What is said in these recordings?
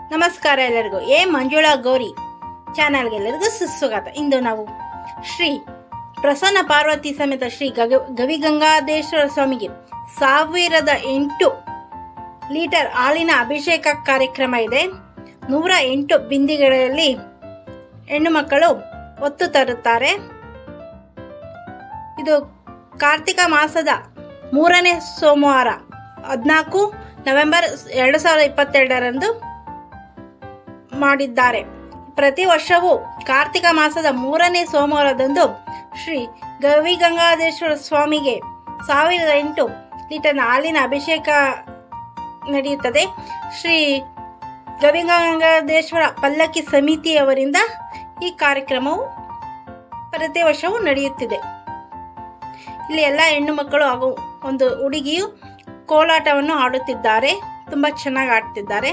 ನಮಸ್ಕಾರ ಎಲ್ಲರಿಗೂ ಎ ಮಂಜುಳಾ ಗೌರಿ ಚಾನಲ್ಗೆ ಎಲ್ಲರಿಗೂ ಸುಸ್ವಾಗತ ಇಂದು ನಾವು ಶ್ರೀ ಪ್ರಸನ್ನ ಪಾರ್ವತಿ ಸಮೇತ ಶ್ರೀ ಗಗ ಗವಿಗಂಗಾಧೇಶ್ವರ ಸ್ವಾಮಿಗೆ ಸಾವಿರದ ಎಂಟು ಲೀಟರ್ ಹಾಲಿನ ಅಭಿಷೇಕ ಕಾರ್ಯಕ್ರಮ ಇದೆ ನೂರ ಎಂಟು ಬಿಂದಿಗೆಗಳಲ್ಲಿ ಹೆಣ್ಣು ಮಕ್ಕಳು ಒತ್ತು ತರುತ್ತಾರೆ ಇದು ಕಾರ್ತಿಕ ಮಾಸದ ಮೂರನೇ ಸೋಮವಾರ ಹದಿನಾಲ್ಕು ನವೆಂಬರ್ ಎರಡು ಸಾವಿರದ ಇಪ್ಪತ್ತೆರಡರಂದು ಮಾಡಿದ್ದಾರೆ ಪ್ರತಿ ವರ್ಷವೂ ಕಾರ್ತಿಕ ಮಾಸದ ಮೂರನೇ ಸೋಮವಾರದಂದು ಶ್ರೀ ಗವಿಗಂಗಾಧೇಶ್ವರ ಸ್ವಾಮಿಗೆ ಸಾವಿರದ ಎಂಟು ಲೀಟರ್ ಹಾಲಿನ ಅಭಿಷೇಕ ನಡೆಯುತ್ತದೆ ಶ್ರೀ ಗವಿಗಂಗಾಧೇಶ್ವರ ಪಲ್ಲಕ್ಕಿ ಸಮಿತಿಯವರಿಂದ ಈ ಕಾರ್ಯಕ್ರಮವು ಪ್ರತಿ ವರ್ಷವೂ ನಡೆಯುತ್ತಿದೆ ಇಲ್ಲಿ ಎಲ್ಲ ಹೆಣ್ಣು ಮಕ್ಕಳು ಹಾಗೂ ಒಂದು ಹುಡುಗಿಯು ಕೋಲಾಟವನ್ನು ಆಡುತ್ತಿದ್ದಾರೆ ತುಂಬ ಚೆನ್ನಾಗಿ ಆಡ್ತಿದ್ದಾರೆ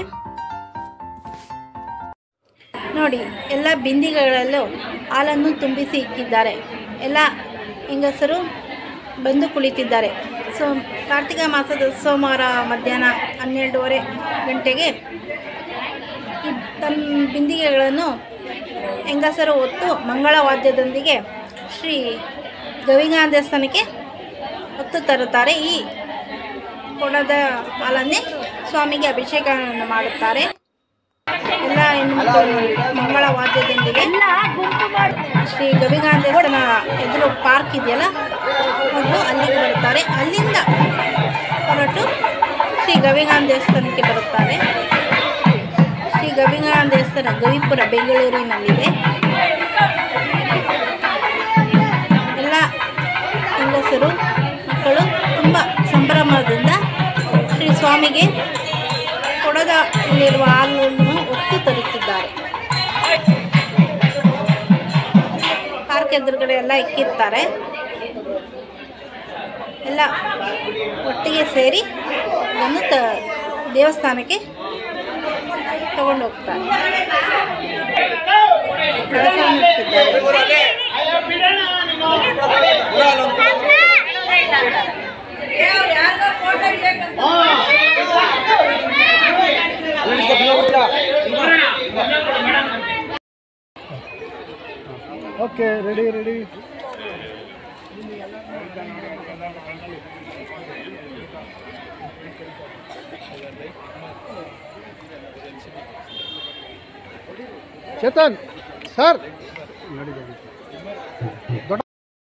ನೋಡಿ ಎಲ್ಲ ಬಿಂದಿಗೆಗಳಲ್ಲೂ ಹಾಲನ್ನು ತುಂಬಿಸಿ ಇಕ್ಕಿದ್ದಾರೆ ಎಲ್ಲ ಹೆಂಗಸರು ಬಂದು ಕುಳಿತಿದ್ದಾರೆ ಸೊ ಕಾರ್ತಿಕ ಮಾಸದ ಸೋಮವಾರ ಮಧ್ಯಾಹ್ನ ಹನ್ನೆರಡೂವರೆ ಗಂಟೆಗೆ ಈ ತನ್ನ ಬಿಂದಿಗೆಗಳನ್ನು ಹೆಂಗಸರು ಹೊತ್ತು ಮಂಗಳವಾದ್ಯದೊಂದಿಗೆ ಶ್ರೀ ಗವಿಗಾ ದೇವಸ್ಥಾನಕ್ಕೆ ಹೊತ್ತು ತರುತ್ತಾರೆ ಈ ಕೊಡದ ಹಾಲನ್ನೇ ಸ್ವಾಮಿಗೆ ಅಭಿಷೇಕವನ್ನು ಮಾಡುತ್ತಾರೆ ಎಲ್ಲ ಹೆಣ್ಮಕ್ಳು ಮಂಗಳ ವಾದ್ಯದೊಂದಿಗೆ ಶ್ರೀ ಗವಿಗಾನ ದೇವಸ್ಥಾನ ಎದುರು ಪಾರ್ಕ್ ಇದೆಯಲ್ಲ ಒಂದು ಅಲ್ಲಿಗೆ ಬರುತ್ತಾರೆ ಅಲ್ಲಿಂದ ಹೊರಟು ಶ್ರೀ ಗವಿಗಾನ ದೇವಸ್ಥಾನಕ್ಕೆ ಬರುತ್ತಾರೆ ಶ್ರೀ ಗವಿಗಾನ ದೇವಸ್ಥಾನ ಗವಿಪುರ ಬೆಂಗಳೂರಿನಲ್ಲಿದೆ ಎಲ್ಲ ಹೆಂಗಸರು ಮಕ್ಕಳು ತುಂಬ ಸಂಭ್ರಮದಿಂದ ಶ್ರೀ ಸ್ವಾಮಿಗೆ ಕೊಡದಲ್ಲಿರುವ ಹಾಲನ್ನು ಒತ್ತು ತರುತ್ತಿದ್ದಾರೆ ಪಾರ್ಕ್ ಎದುರುಗಡೆ ಎಲ್ಲ ಇಕ್ಕಿರ್ತಾರೆ ಎಲ್ಲ ಒಟ್ಟಿಗೆ ಸೇರಿ ಅದನ್ನು ತ ದೇವಸ್ಥಾನಕ್ಕೆ ತಗೊಂಡು ಹೋಗ್ತಾರೆ ಕಳಸವನ್ನು ಇಟ್ಟಿದ್ದಾರೆ. Okay ready ready Chetan sir ದೊಡ್ಡ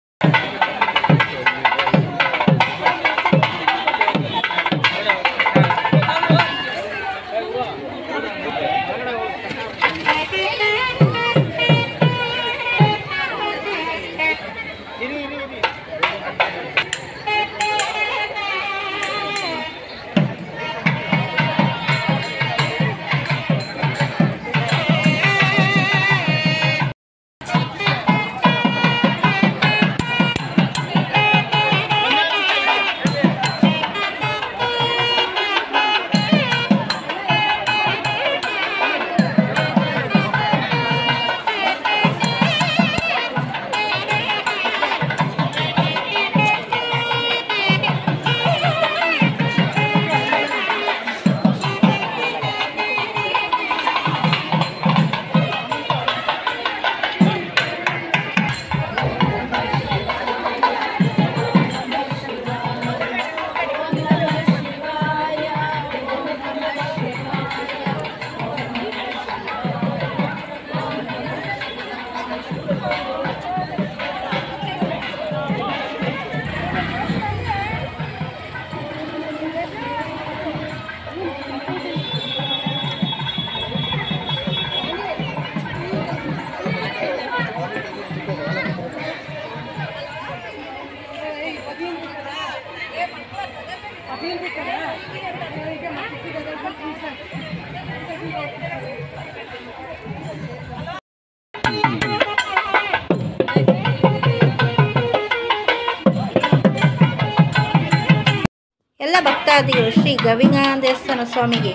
ಎಲ್ಲ ಭಕ್ತಾದಿಗಳು ಶ್ರೀ ಗವಿಗಾ ದೇವಸ್ಥಾನ ಸ್ವಾಮಿಗೆ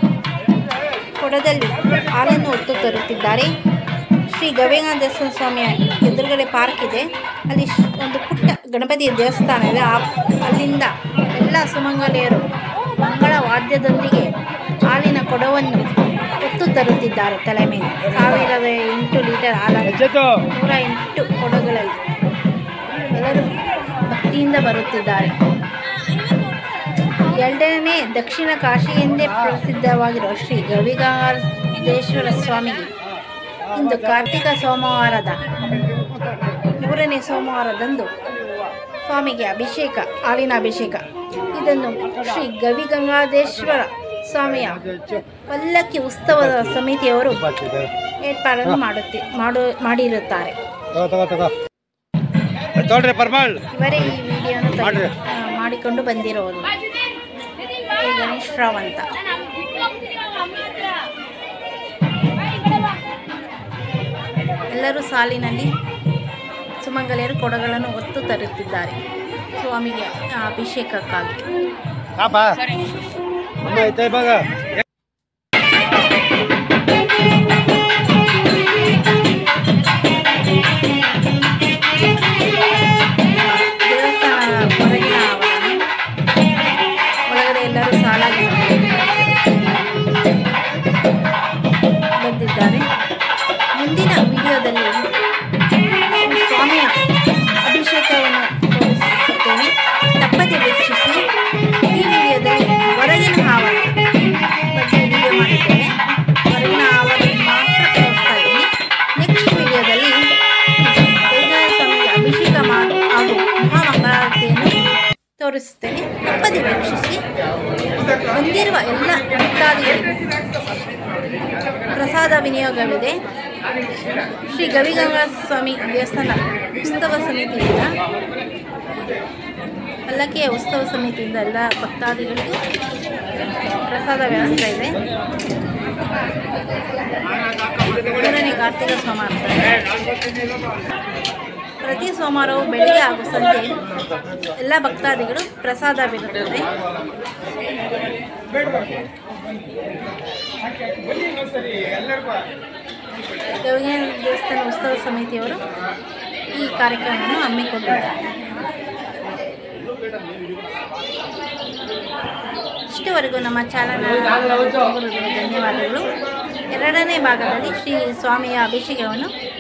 ಕೊಡದಲ್ಲಿ ಹಾಲನ್ನು ಹೊತ್ತು ತರುತ್ತಿದ್ದಾರೆ ಶ್ರೀ ಗವಿಗಾ ದೇವಸ್ಥಾನ ಸ್ವಾಮಿಯ ಎದುರುಗಡೆ ಪಾರ್ಕ್ ಇದೆ ಅಲ್ಲಿ ಶ್- ಒಂದು ಪುಟ್ಟ ಗಣಪತಿಯ ದೇವಸ್ಥಾನ ಇದೆ ಆ ಅಲ್ಲಿಂದ ಎಲ್ಲ ಸುಮಂಗಲಿಯರು ಮಂಗಳ ವಾದ್ಯದೊಂದಿಗೆ ಹಾಲಿನ ಕೊಡವನ್ನು ಹೊತ್ತು ಹೊತ್ತು ತರುತ್ತಿದ್ದಾರೆ ತಲೆ ಮೇಲೆ ಸಾವಿರದ ಎಂಟು ಲೀಟರ್ ಹಾಲನ್ನು ಎಚ್ಚೆತ್ತು ನೂರ ಎಂಟು ಕೊಡಗಳಲ್ಲಿ ಎಲ್ಲರೂ ಭಕ್ತಿಯಿಂದ ಬರುತ್ತಿದ್ದಾರೆ ಎರಡನೇ ದಕ್ಷಿಣ ಕಾಶಿ ಎಂದೇ ಪ್ರಸಿದ್ಧವಾಗಿರುವ ಶ್ರೀ ಗವಿಗಾದೇಶ್ವರ ಸ್ವಾಮಿಗೆ ಇಂದು ಕಾರ್ತಿಕ ಸೋಮವಾರದ ಮೂರನೇ ಸೋಮವಾರದಂದು ಸ್ವಾಮಿಗೆ ಅಭಿಷೇಕ ಹಾಲಿನ ಅಭಿಷೇಕ ಇದನ್ನು ಶ್ರೀ ಗವಿಗಂಗಾಧೇಶ್ವರ ಸ್ವಾಮಿಯ ಪಲ್ಲಕ್ಕಿ ಉತ್ಸವದ ಸಮಿತಿಯವರು ಏರ್ಪಾಡನ್ನು ಮಾಡುತ್ತಿ ಮಾಡು ಮಾಡಿರುತ್ತಾರೆ ತಗೋ ತಗೋ ತಗೋ ತೊಗೊಳ್ರಿ ಪರ್ಮಳ್ ಇವರೇ ಈ ವಿಡಿಯೋನ ಮಾಡ್ರಿ. ಮಾಡಿಕೊಂಡು ಬಂದಿರೋದು ಈ ಗಣೇಶ್ ರಾವ್ ಅಂತ ಎಲ್ಲರೂ ಸಾಲಿನಲ್ಲಿ ಸುಮಂಗಲಿಯರು ಕೊಡಗಳನ್ನು ಹೊತ್ತು ತರುತ್ತಿದ್ದಾರೆ ಸ್ವಾಮಿಗೆ ಆ, ಅಭಿಷೇಕಕ್ಕಾಗಿ ಪಾಪ ಅಮ್ಮ ಐತೆ ಇವಾಗ ದೇವಸ್ಥಾನ ಹೊರಗಿನ ಆವರಣ ಒಳಗಡೆ ಎಲ್ಲರೂ ಸಾಲಾಗಿ ಬಂದಿದ್ದಾರೆ ಮುಂದಿನ ವಿಡಿಯೋದಲ್ಲಿ ಸ್ವಾಮಿಯ ಅಭಿಷೇಕವನ್ನು ತೋರಿಸುತ್ತೇನೆ ತಪ್ಪದೆ ವೀಕ್ಷಿಸಿ ಈ ವಿಡಿಯೋದಲ್ಲಿ ಹೊರಗಿನ ಆವರಣ ಬಗ್ಗೆ ವಿಡಿಯೋ ಮಾಡಿದ್ದೇನೆ ಹೊರಗಿನ ಆವರಣ ಮಾತ್ರ ತೋರಿಸ್ತಾ ಇದ್ದೀನಿ ನೆಕ್ಸ್ಟ್ ವಿಡಿಯೋದಲ್ಲಿ ದೇವರಾಯ ಸ್ವಾಮಿಗೆ ಅಭಿಷೇಕ ಮಾಡಿ ಹಾಗೂ ಮಹಾಮಂಗಳಾರತಿಯನ್ನು ತೋರಿಸುತ್ತೇನೆ ತಪ್ಪದೆ ವೀಕ್ಷಿಸಿ ಬಂದಿರುವ ಎಲ್ಲ ಭಕ್ತಾದಿಗಳಿಗೆ ಪ್ರಸಾದ ವಿನಿಯೋಗವಿದೆ ಶ್ರೀ ಗವಿಗಂಗಾ ಸ್ವಾಮಿ ದೇವಸ್ಥಾನ ಉತ್ಸವ ಸಮಿತಿಯಿಂದ ಪಲ್ಲಕ್ಕಿಯ ಉತ್ಸವ ಸಮಿತಿಯಿಂದ ಎಲ್ಲ ಭಕ್ತಾದಿಗಳಿಗೂ ಪ್ರಸಾದ ವ್ಯವಸ್ಥೆ ಇದೆ ಮೂರನೇ ಕಾರ್ತಿಕ ಸೋಮವಾರ ಪ್ರತಿ ಸೋಮವಾರವೂ ಬೆಳಿಗ್ಗೆ ಹಾಗೂ ಸಂಜೆ ಎಲ್ಲ ಭಕ್ತಾದಿಗಳು ಪ್ರಸಾದವಿರುತ್ತದೆ ಗವಿಗೆ ದೇವಸ್ಥಾನ ಉತ್ಸವ ಸಮಿತಿಯವರು ಈ ಕಾರ್ಯಕ್ರಮವನ್ನು ಹಮ್ಮಿಕೊಂಡಿದ್ದಾರೆ ಇಷ್ಟವರೆಗೂ ನಮ್ಮ ಚಾನಲ್ ಧನ್ಯವಾದಗಳು ಎರಡನೇ ಭಾಗದಲ್ಲಿ ಶ್ರೀ ಸ್ವಾಮಿಯ ಅಭಿಷೇಕವನ್ನು